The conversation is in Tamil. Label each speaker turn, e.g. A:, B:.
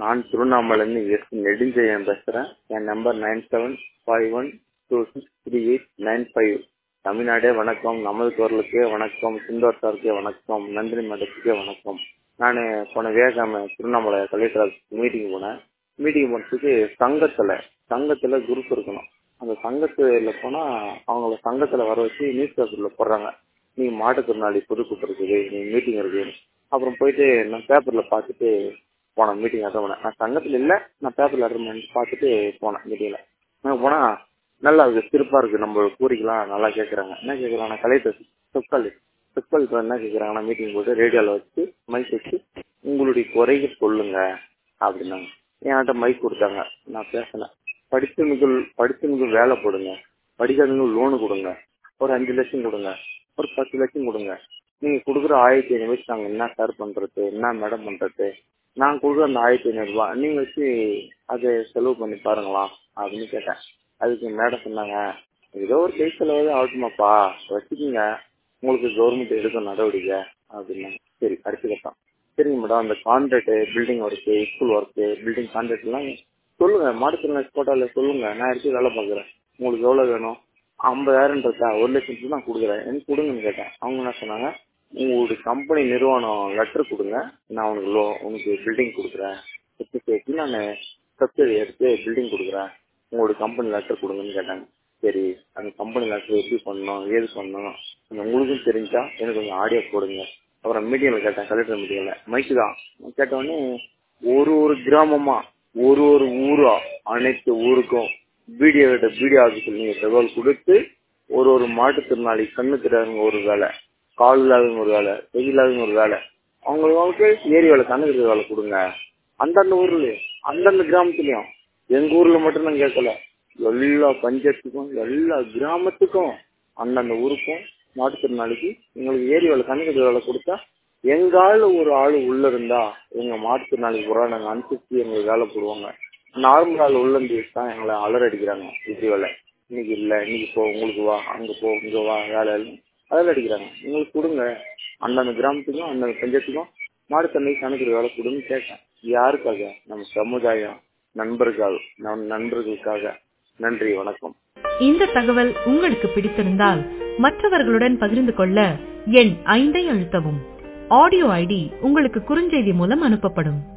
A: நான் திருவண்ணாமலையிலேருந்து எஸ் நெடுஞ்செழியன் பேசுகிறேன் என் number nine seven five one two six three eight nine five தமிழ்நாடே வணக்கம் நமது குரலுக்கே வணக்கம் சுந்தர் சாருக்கே வணக்கம் நந்தினி மேடத்துக்கே வணக்கம் நான் போன வியாழக்கிழமை திருவண்ணாமலை கலெக்டர் மீட்டிங் போனேன் மீட்டிங் போனதுக்கு சங்கத்தில் சங்கத்தில் குரூப் இருக்கணும் அந்த சங்கத்தில் போனால் அவங்கள சங்கத்தில் வர வச்சு நியூஸ் பேப்பரில் போடுறாங்க நீங்கள் மாற்றுத்திறனாளி பொதுக்கூட்டம் இருக்குது நீங்கள் மீட்டிங் இருக்குது அப்புறம் போயிட்டு நான் பேப்பரில் பார்த்துட்டு போனேன் மீட்டிங் அட்டன் பண்ணேன் நான் சங்கத்தில் இல்லை நான் பேப்பரில் அட்டன் பண்ணி பார்த்துட்டு போனேன் மீட்டிங்கில் நான் போனால் நல்லா இருக்குது சிறப்பாக இருக்குது நம்ம கோரிக்கைலாம் நல்லா கேட்குறாங்க என்ன கேட்குறாங்க கலெக்டர் சொற்கள் சொற்கள் என்ன கேட்குறாங்கன்னா மீட்டிங் போட்டு ரேடியோவில் வச்சு மைக் வச்சு உங்களுடைய குறைகள் சொல்லுங்க அப்படின்னாங்க என்கிட்ட மைக் கொடுத்தாங்க நான் பேசினேன் படித்தவனுக்கு படித்தவனுக்கு வேலை போடுங்க படிக்காதவங்க லோனு கொடுங்க ஒரு அஞ்சு லட்சம் கொடுங்க ஒரு பத்து லட்சம் கொடுங்க நீங்க கொடுக்குற ஆயிரத்தி ஐநூறு வச்சு நாங்கள் என்ன சார் பண்றது என்ன மேடம் பண்றது நான் கொடுக்குற அந்த ஆயிரத்தி ஐநூறு ரூபாய் நீங்க வச்சு அதை செலவு பண்ணி பாருங்களா அப்படின்னு கேட்டேன் அதுக்கு மேடம் சொன்னாங்க ஏதோ ஒரு கை செலவு ஆகட்டுமாப்பா வச்சுக்கோங்க உங்களுக்கு கவர்மெண்ட் எடுக்கும் நடவடிக்கை அப்படின்னாங்க சரி அடுத்த கட்டம் சரிங்க மேடம் அந்த contract building work school work building contract எல்லாம் சொல்லுங்க மாற்றுத்திறனாளி கோட்டாவில் சொல்லுங்க நான் எடுத்து வேலை பார்க்குறேன் உங்களுக்கு எவ்வளோ வேணும் ஐம்பதாயிரம் இருக்கா ஒரு லட்சத்துக்கு நான் கொடுக்குறேன் எனக்கு கொடுங்கன்னு கேட்டேன் அவங்க என்ன சொன்னாங்க உங்களுடைய கம்பெனி நிறுவனம் லெட்டர் கொடுங்க நான் உனக்கு லோ உனக்கு பில்டிங் கொடுக்குறேன் சேர்த்து சேர்த்து நான் சப்சிடி எடுத்து பில்டிங் கொடுக்குறேன் உங்களுடைய கம்பெனி லெட்டர் கொடுங்கன்னு கேட்டாங்க சரி அந்த கம்பெனி லெட்டர் எப்படி பண்ணணும் ஏது பண்ணணும் உங்களுக்கும் தெரிஞ்சா எனக்கு கொஞ்சம் ஆடியோ போடுங்க அப்புறம் மீட்டிங்கில் கேட்டேன் கலெக்டர் மீட்டிங்கில் மைக்கு தான் கேட்டவொடனே ஒரு ஒரு கிராமமா ஒரு ஒரு ஊரா அனைத்து ஊருக்கும் பிடிஓ கிட்ட பிடிஓ ஆஃபீஸில் நீங்கள் தகவல் கொடுத்து ஒரு ஒரு மாற்றுத்திறனாளி கண்ணு தெரியாதவங்க ஒரு வேலை கால் இல்லாதவங்க ஒரு வேலை கை இல்லாதவங்க ஒரு வேலை அவங்களுக்கு ஏரியாவில் கண்ணு தெரியாத வேலை கொடுங்க அந்தந்த ஊர்லயும் அந்தந்த கிராமத்துலயும் எங்க ஊர்ல மட்டும் நான் கேட்கல எல்லா பஞ்சாயத்துக்கும் எல்லா கிராமத்துக்கும் அந்தந்த ஊருக்கும் மாற்றுத்திறனாளிக்கு எங்களுக்கு ஏரியாவில் கண்ணு தெரியாத வேலை கொடுத்தா எங்கால ஒரு ஆள் உள்ள இருந்தா எங்க மாற்றுத்திறனாளிக்கு பூரா நாங்க அனுப்பிச்சு எங்களுக்கு வேலை போடுவாங்க நார்மல் ஆள் உள்ள இருந்து தான் எங்களை அலர் அடிக்கிறாங்க இப்படி வேலை இன்னைக்கு இல்ல இன்னைக்கு போ உங்களுக்கு வா அங்க போ இங்க வா வேலை அதில் அடிக்கிறாங்க உங்களுக்கு கொடுங்க அந்தந்த கிராமத்துக்கும் அந்தந்த பஞ்சாயத்துக்கும் மாடுத்தன்னைக்கு கணக்கு வேலை கொடுன்னு கேட்டேன் யாருக்காக நம்ம சமுதாயம் நண்பர்கள் நம் நண்பர்களுக்காக நன்றி வணக்கம்
B: இந்த தகவல் உங்களுக்கு பிடித்திருந்தால் மற்றவர்களுடன் பகிர்ந்து கொள்ள எண் ஐந்தை அழுத்தவும் ஆடியோ ஐடி உங்களுக்கு குறுஞ்செய்தி மூலம் அனுப்பப்படும்